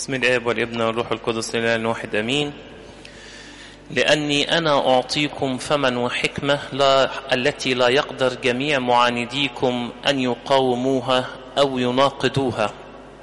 بسم الآب والابن والروح القدس الإله واحد أمين لأني أنا أعطيكم فما وحكمة لا التي لا يقدر جميع معانديكم أن يقاوموها أو يناقضوها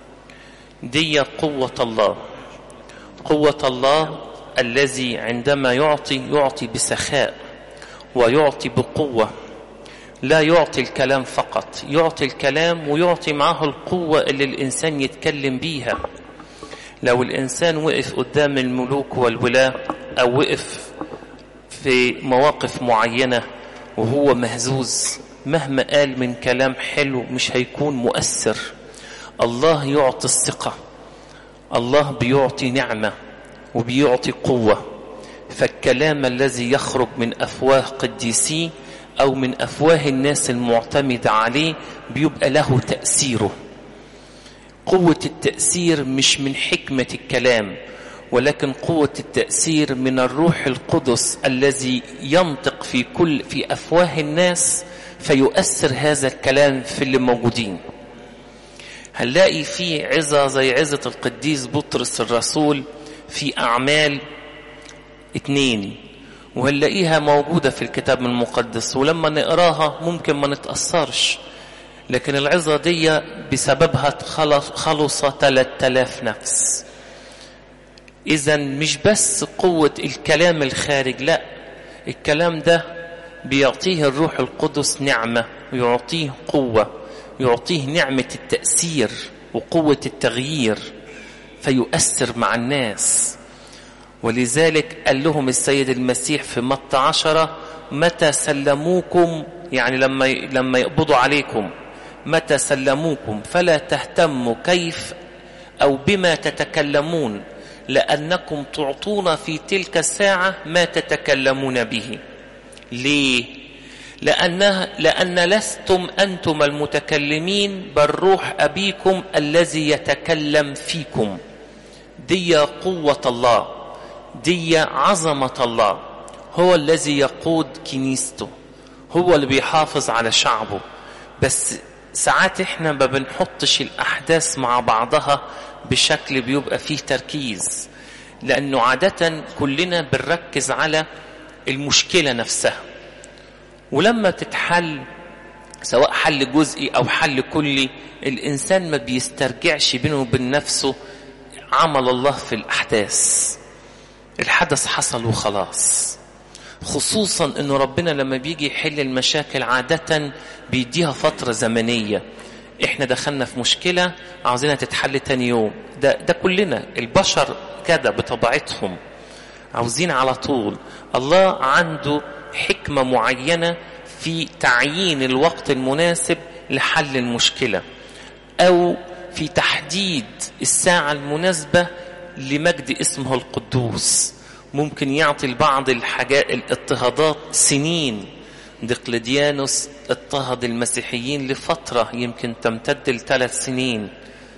دي قوة الله قوة الله الذي عندما يعطي يعطي بسخاء ويعطي بقوة لا يعطي الكلام فقط يعطي الكلام ويعطي معه القوة اللي الإنسان يتكلم بيها لو الإنسان وقف قدام الملوك والولاة أو وقف في مواقف معينة وهو مهزوز مهما قال من كلام حلو مش هيكون مؤثر الله يعطي الثقة الله بيعطي نعمة وبيعطي قوة فالكلام الذي يخرج من أفواه قديسيه أو من أفواه الناس المعتمدة عليه بيبقى له تأثيره قوة التأثير مش من حكمة الكلام ولكن قوة التأثير من الروح القدس الذي ينطق في كل في أفواه الناس فيؤثر هذا الكلام في اللي موجودين هنلاقي في عظة زي عظة القديس بطرس الرسول في أعمال اتنين وهنلاقيها موجودة في الكتاب المقدس ولما نقراها ممكن ما نتأثرش لكن العظة دي بسببها خلص, خلص 3000 نفس إذا مش بس قوة الكلام الخارج لا الكلام ده بيعطيه الروح القدس نعمة ويعطيه قوة يعطيه نعمة التأثير وقوة التغيير فيؤثر مع الناس ولذلك قال لهم السيد المسيح في متى عشرة متى سلموكم يعني لما لما يقبضوا عليكم متى سلموكم فلا تهتموا كيف أو بما تتكلمون لأنكم تعطون في تلك الساعة ما تتكلمون به ليه؟ لأنها لأن لستم أنتم المتكلمين بل روح أبيكم الذي يتكلم فيكم دي قوة الله دي عظمة الله هو الذي يقود كنيسته هو اللي بيحافظ على شعبه بس ساعات احنا ما بنحطش الاحداث مع بعضها بشكل بيبقى فيه تركيز لانه عادة كلنا بنركز على المشكلة نفسها ولما تتحل سواء حل جزئي او حل كلي الانسان ما بيسترجعش بينه وبين نفسه عمل الله في الاحداث الحدث حصل وخلاص خصوصا انه ربنا لما بيجي يحل المشاكل عادة بيديها فترة زمنية احنا دخلنا في مشكلة عاوزينها تتحل تاني يوم ده, ده كلنا البشر كده بطبيعتهم عاوزين على طول الله عنده حكمة معينة في تعيين الوقت المناسب لحل المشكلة او في تحديد الساعة المناسبة لمجد اسمه القدوس ممكن يعطي لبعض الحاجات الاضطهادات سنين دقلديانوس اضطهد المسيحيين لفترة يمكن تمتد لثلاث سنين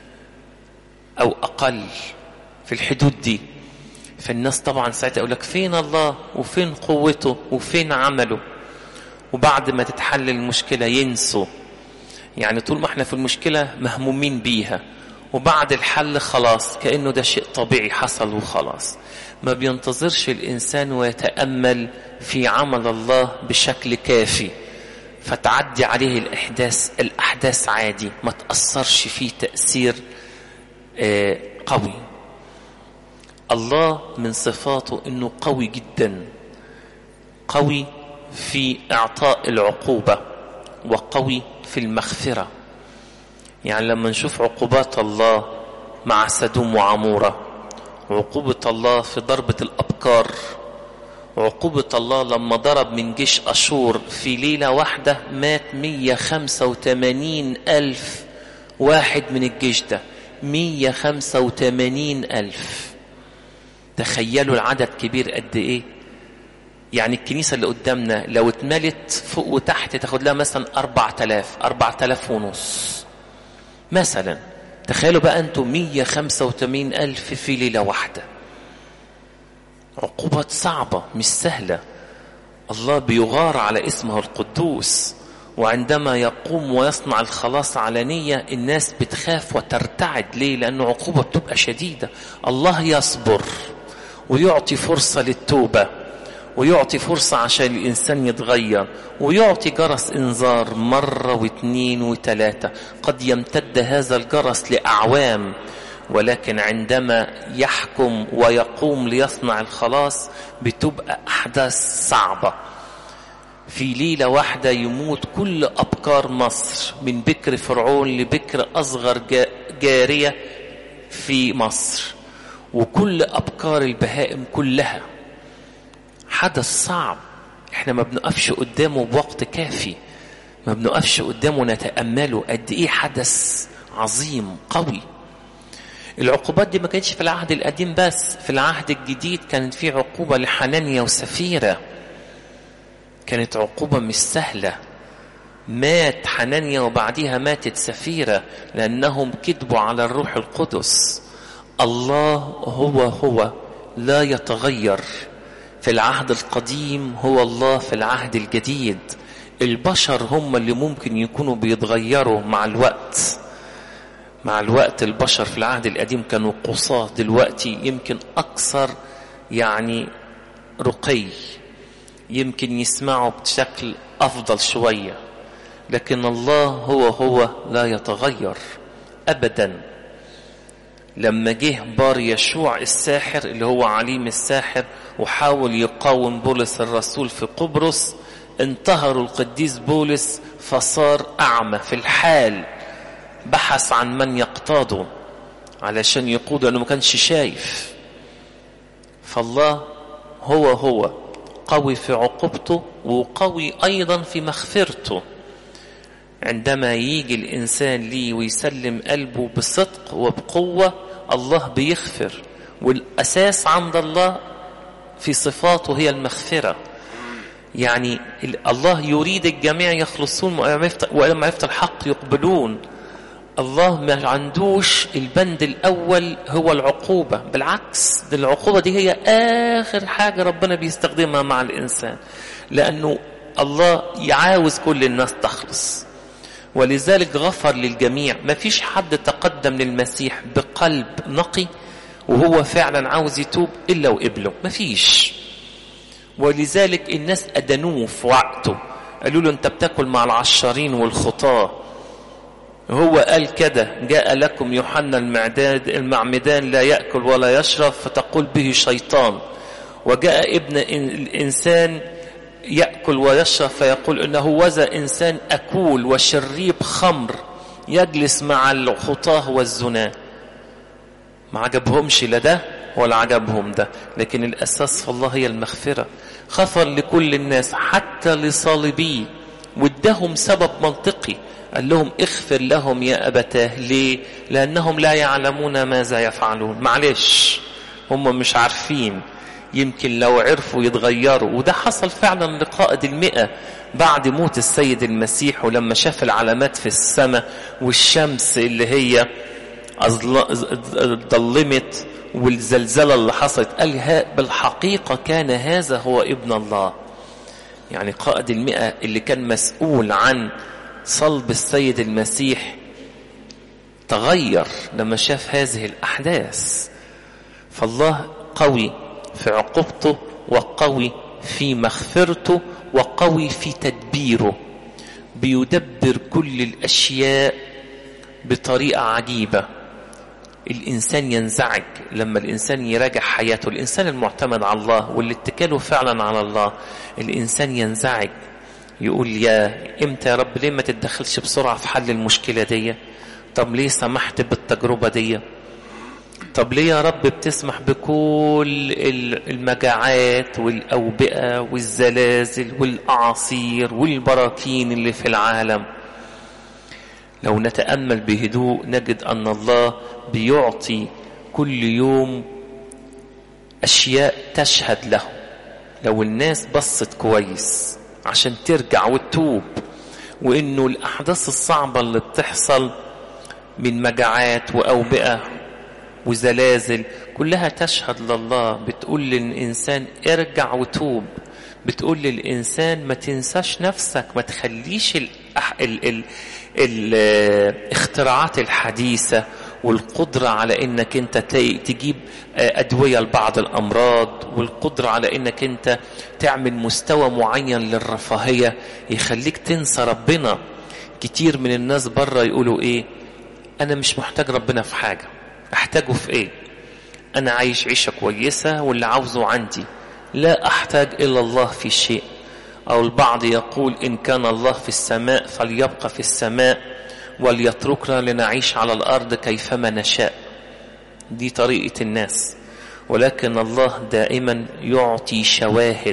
أو أقل في الحدود دي فالناس طبعا ساعتها يقول لك فين الله وفين قوته وفين عمله وبعد ما تتحل المشكلة ينسوا يعني طول ما احنا في المشكلة مهمومين بيها وبعد الحل خلاص كأنه ده شيء طبيعي حصل وخلاص ما بينتظرش الإنسان ويتأمل في عمل الله بشكل كافي فتعدي عليه الأحداث الأحداث عادي ما تأثرش فيه تأثير قوي الله من صفاته أنه قوي جدا قوي في إعطاء العقوبة وقوي في المغفرة يعني لما نشوف عقوبات الله مع سدوم وعمورة عقوبة الله في ضربة الأبكار عقوبة الله لما ضرب من جيش أشور في ليلة واحدة مات 185 ألف واحد من الجيش ده 185 ألف تخيلوا العدد كبير قد إيه يعني الكنيسة اللي قدامنا لو اتملت فوق وتحت تاخد لها مثلا 4000 4000 ونص مثلا تخيلوا بقى أنتم 185 ألف في ليلة واحدة عقوبات صعبة مش سهلة الله بيغار على اسمه القدوس وعندما يقوم ويصنع الخلاص علانية الناس بتخاف وترتعد ليه لأنه عقوبة بتبقى شديدة الله يصبر ويعطي فرصة للتوبة ويعطي فرصة عشان الإنسان يتغير ويعطي جرس إنذار مرة واثنين وثلاثة قد يمتد هذا الجرس لأعوام ولكن عندما يحكم ويقوم ليصنع الخلاص بتبقى أحداث صعبة في ليلة واحدة يموت كل أبكار مصر من بكر فرعون لبكر أصغر جارية في مصر وكل أبكار البهائم كلها حدث صعب احنا ما بنقفش قدامه بوقت كافي ما بنقفش قدامه نتأمله قد ايه حدث عظيم قوي العقوبات دي ما كانتش في العهد القديم بس في العهد الجديد كانت في عقوبة لحنانيا وسفيرة كانت عقوبة مش سهلة مات حنانيا وبعديها ماتت سفيرة لأنهم كذبوا على الروح القدس الله هو هو لا يتغير في العهد القديم هو الله في العهد الجديد البشر هم اللي ممكن يكونوا بيتغيروا مع الوقت مع الوقت البشر في العهد القديم كانوا قصاة دلوقتي يمكن أكثر يعني رقي يمكن يسمعوا بشكل أفضل شوية لكن الله هو هو لا يتغير أبدا لما جه بار يشوع الساحر اللي هو عليم الساحر وحاول يقاوم بولس الرسول في قبرص انتهروا القديس بولس فصار أعمى في الحال بحث عن من يقتاده علشان يقود لأنه ما كانش شايف فالله هو هو قوي في عقوبته وقوي أيضا في مغفرته عندما يجي الإنسان ليه ويسلم قلبه بصدق وبقوة الله بيغفر والأساس عند الله في صفاته هي المغفرة يعني الله يريد الجميع يخلصون ولما يفتح الحق يقبلون الله ما عندوش البند الأول هو العقوبة بالعكس دي العقوبة دي هي آخر حاجة ربنا بيستخدمها مع الإنسان لأنه الله يعاوز كل الناس تخلص ولذلك غفر للجميع ما فيش حد تقدم للمسيح بقلب نقي وهو فعلا عاوز يتوب إلا وقبله ما فيش ولذلك الناس أدنوه في وقته قالوا له أنت بتاكل مع العشارين والخطاه هو قال كده جاء لكم يوحنا المعداد المعمدان لا يأكل ولا يشرب فتقول به شيطان وجاء ابن الإنسان يأكل ويشرب فيقول إنه وذا إنسان أكول وشريب خمر يجلس مع الخطاه والزنا ما عجبهمش لا ده ولا عجبهم ده لكن الأساس في الله هي المغفرة غفر لكل الناس حتى لصالبيه وادهم سبب منطقي قال لهم اغفر لهم يا أبتاه ليه لأنهم لا يعلمون ماذا يفعلون معلش هم مش عارفين يمكن لو عرفوا يتغيروا وده حصل فعلا لقائد المئة بعد موت السيد المسيح ولما شاف العلامات في السماء والشمس اللي هي ظلمت والزلزلة اللي حصلت قال بالحقيقة كان هذا هو ابن الله يعني قائد المئة اللي كان مسؤول عن صلب السيد المسيح تغير لما شاف هذه الأحداث فالله قوي في عقوبته وقوي في مغفرته وقوي في تدبيره بيدبر كل الأشياء بطريقة عجيبة الإنسان ينزعج لما الإنسان يراجع حياته الإنسان المعتمد على الله واللي اتكاله فعلا على الله الإنسان ينزعج يقول يا امتى يا رب ليه ما تتدخلش بسرعة في حل المشكلة دي طب ليه سمحت بالتجربة دي طب ليه يا رب بتسمح بكل المجاعات والأوبئة والزلازل والأعاصير والبراكين اللي في العالم لو نتأمل بهدوء نجد أن الله بيعطي كل يوم أشياء تشهد له لو الناس بصت كويس عشان ترجع وتتوب وإنه الأحداث الصعبة اللي بتحصل من مجاعات وأوبئة وزلازل كلها تشهد لله بتقول للإنسان ارجع وتوب بتقول للإنسان ما تنساش نفسك ما تخليش ال ال الاختراعات الحديثة والقدرة على انك انت تجيب ادوية لبعض الامراض والقدرة على انك انت تعمل مستوى معين للرفاهية يخليك تنسى ربنا كتير من الناس بره يقولوا ايه انا مش محتاج ربنا في حاجة احتاجه في ايه انا عايش عيشة كويسة واللي عاوزه عندي لا احتاج الا الله في شيء او البعض يقول ان كان الله في السماء فليبقى في السماء وليتركنا لنعيش على الارض كيفما نشاء دي طريقة الناس ولكن الله دائما يعطي شواهد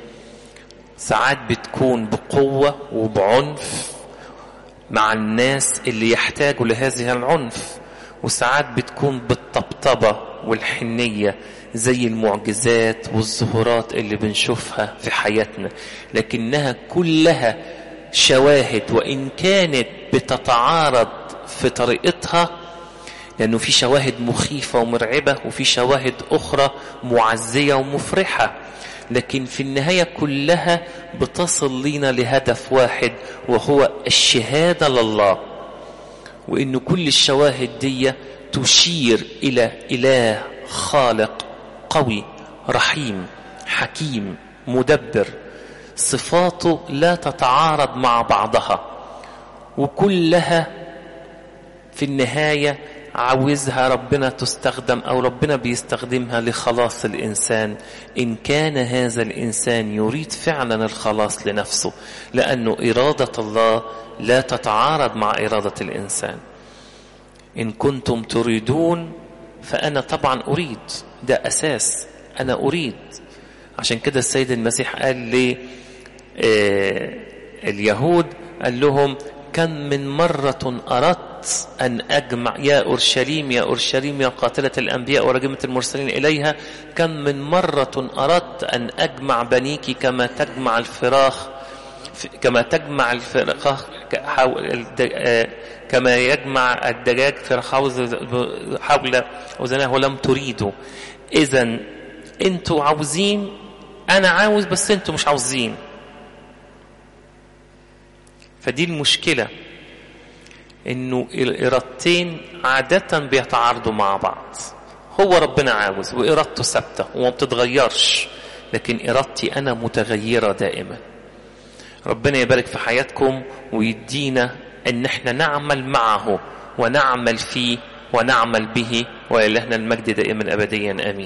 ساعات بتكون بقوة وبعنف مع الناس اللي يحتاجوا لهذه العنف وساعات بتكون بالطبطبة والحنية زي المعجزات والظهورات اللي بنشوفها في حياتنا لكنها كلها شواهد وإن كانت بتتعارض في طريقتها لأنه في شواهد مخيفة ومرعبة وفي شواهد أخرى معزية ومفرحة لكن في النهاية كلها بتصل لنا لهدف واحد وهو الشهادة لله وإن كل الشواهد دي تشير إلى إله خالق قوي رحيم حكيم مدبر صفاته لا تتعارض مع بعضها وكلها في النهاية عاوزها ربنا تستخدم أو ربنا بيستخدمها لخلاص الإنسان إن كان هذا الإنسان يريد فعلا الخلاص لنفسه لأنه إرادة الله لا تتعارض مع إرادة الإنسان إن كنتم تريدون فأنا طبعا أريد ده أساس أنا أريد عشان كده السيد المسيح قال لي آه اليهود قال لهم كم من مرة أردت أن أجمع يا أورشليم يا أورشليم يا قاتلة الأنبياء ورجمة المرسلين إليها كم من مرة أردت أن أجمع بنيك كما تجمع الفراخ كما تجمع الفراخ كما يجمع الدجاج في حول أذنه ولم تريدوا إذا أنتوا عاوزين أنا عاوز بس أنتوا مش عاوزين فدي المشكلة انه الارادتين عادة بيتعارضوا مع بعض هو ربنا عاوز وارادته ثابتة وما بتتغيرش لكن ارادتي انا متغيرة دائما ربنا يبارك في حياتكم ويدينا ان احنا نعمل معه ونعمل فيه ونعمل به ولله المجد دائما ابديا امين